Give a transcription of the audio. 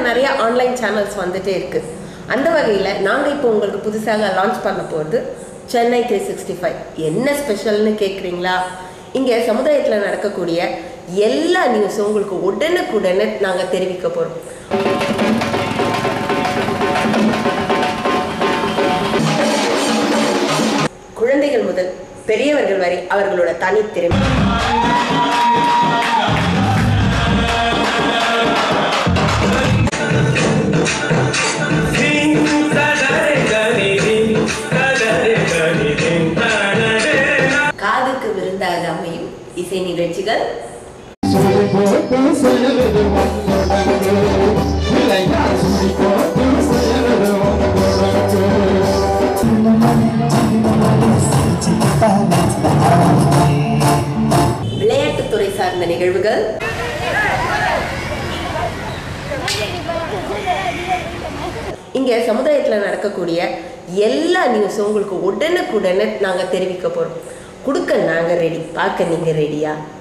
நிறைய online channels வந்துட்டே இருக்கு அந்த வகையில் நாங்கள் இப்போ உங்களுக்கு புதுசாக லான்ச் பண்ண போகிறது சென்னை த்ரீ சிக்ஸ்டி ஃபைவ் என்ன ஸ்பெஷல்னு கேட்குறீங்களா இங்கே சமுதாயத்தில் நடக்கக்கூடிய எல்லா நியூஸும் உங்களுக்கு உடனுக்குடனே நாங்கள் தெரிவிக்க போகிறோம் குழந்தைகள் முதல் பெரியவர்கள் வரை அவர்களோட தனித்திறமை காதுக்கு விருந்தாக அமையும் இசை நிகழ்ச்சிகள் விளையாட்டுத்துறை சார்ந்த நிகழ்வுகள் இங்க சமுதாயத்துல நடக்கக்கூடிய எல்லா நியூஸும் உங்களுக்கு உடனுக்குடனே நாங்க தெரிவிக்க போறோம் கொடுக்க நாங்க ரெடி பார்க்க நீங்க ரெடியா